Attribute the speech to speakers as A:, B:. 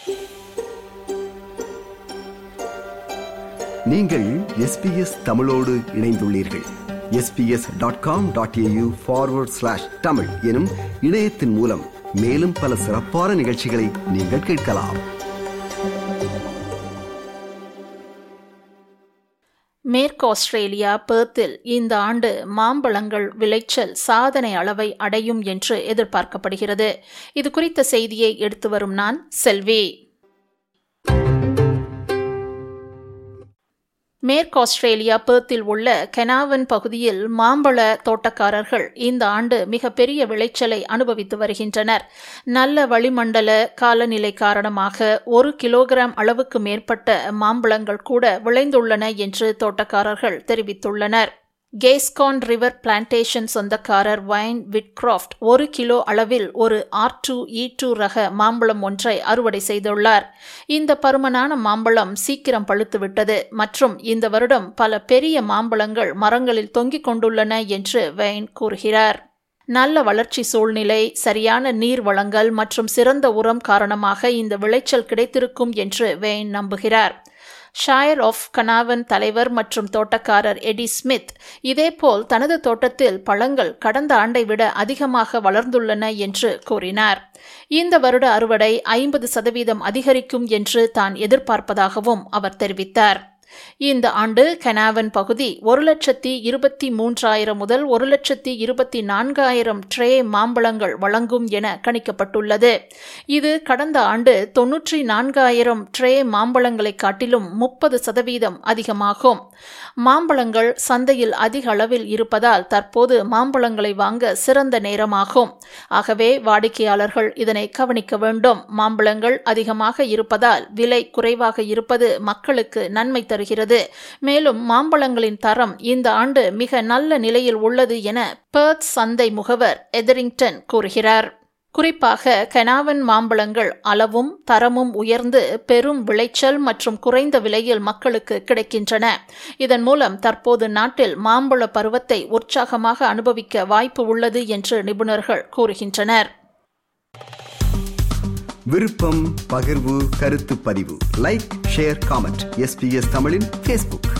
A: நீங்கள் எஸ்பிஎஸ் தமிழோடு இணைந்துள்ளீர்கள் SBS dot com dot AU forward slash Tamil எனும் இணையத்தின் மூலம் மேலும் பல சிறப்பான நிகழ்ச்சிகளை நீங்கள் கேட்கலாம்
B: மேற்கு ஆஸ்திரேலியா பெர்த்தில் இந்த ஆண்டு மாம்பழங்கள் விளைச்சல் சாதனை அளவை அடையும் என்று எதிர்பார்க்கப்படுகிறது இது குறித்த செய்தியை எடுத்து வரும் நான் செல்வி மேற்கு ஆஸ்திரேலியா பேர்த்தில் உள்ள கெனாவன் பகுதியில் மாம்பழ தோட்டக்காரர்கள் இந்த ஆண்டு மிகப்பெரிய விளைச்சலை அனுபவித்து வருகின்றனர் நல்ல வளிமண்டல காலநிலை காரணமாக ஒரு கிலோகிராம் அளவுக்கு மேற்பட்ட மாம்பழங்கள் கூட விளைந்துள்ளன என்று தோட்டக்காரர்கள் தெரிவித்துள்ளனர் கேஸ்கான் ரிவர் பிளான்டேஷன் சொந்தக்காரர் வைன் விட்கிராஃப்ட் ஒரு கிலோ அளவில் ஒரு ஆர் டூ இ டூ ரக மாம்பழம் ஒன்றை அறுவடை செய்துள்ளார் இந்த பருமனான மாம்பழம் சீக்கிரம் பழுத்துவிட்டது மற்றும் இந்த வருடம் பல பெரிய மாம்பழங்கள் மரங்களில் தொங்கிக் கொண்டுள்ளன என்று வைன் கூறுகிறார் நல்ல வளர்ச்சி சூழ்நிலை சரியான நீர் வளங்கள் மற்றும் சிறந்த உரம் காரணமாக இந்த விளைச்சல் கிடைத்திருக்கும் என்று வெயின் நம்புகிறார் ஷாயர் ஆஃப் கனாவன் தலைவர் மற்றும் தோட்டக்காரர் எடி ஸ்மித் இதேபோல் தனது தோட்டத்தில் பழங்கள் கடந்த ஆண்டை விட அதிகமாக வளர்ந்துள்ளன என்று கூறினார் இந்த வருட அறுவடை ஐம்பது சதவீதம் அதிகரிக்கும் என்று தான் எதிர்பார்ப்பதாகவும் அவர் தெரிவித்தார் இந்த ஆண்டு கனாவன் பகுதி ஒரு லட்சத்தி இருபத்தி மூன்றாயிரம் முதல் ஒரு லட்சத்தி இருபத்தி நான்காயிரம் ட்ரே மாம்பழங்கள் வழங்கும் என கணிக்கப்பட்டுள்ளது இது கடந்த ஆண்டு தொன்னூற்றி நான்காயிரம் ட்ரே மாம்பழங்களை காட்டிலும் முப்பது சதவீதம் அதிகமாகும் மாம்பழங்கள் சந்தையில் அதிக அளவில் இருப்பதால் தற்போது மாம்பழங்களை வாங்க சிறந்த நேரமாகும் ஆகவே வாடிக்கையாளர்கள் இதனை கவனிக்க வேண்டும் மாம்பழங்கள் அதிகமாக இருப்பதால் விலை குறைவாக இருப்பது மக்களுக்கு நன்மை தருகிறது மேலும் மாம்பழங்களின் தரம் இந்த ஆண்டு மிக நல்ல நிலையில் உள்ளது என பேர்த் சந்தை முகவர் எதரிங்டன் கூறுகிறார் குறிப்பாக கெனாவன் மாம்பழங்கள் அளவும் தரமும் உயர்ந்து பெரும் விளைச்சல் மற்றும் குறைந்த விலையில் மக்களுக்கு கிடைக்கின்றன இதன் மூலம் தற்போது நாட்டில் மாம்பழ பருவத்தை உற்சாகமாக அனுபவிக்க வாய்ப்பு உள்ளது என்று நிபுணர்கள் கூறுகின்றனர்
A: விருப்பம் பகிர்வு கருத்து பதிவு லைக் ஷேர் காமெண்ட் எஸ்பிஎஸ் தமிழின் ஃபேஸ்புக்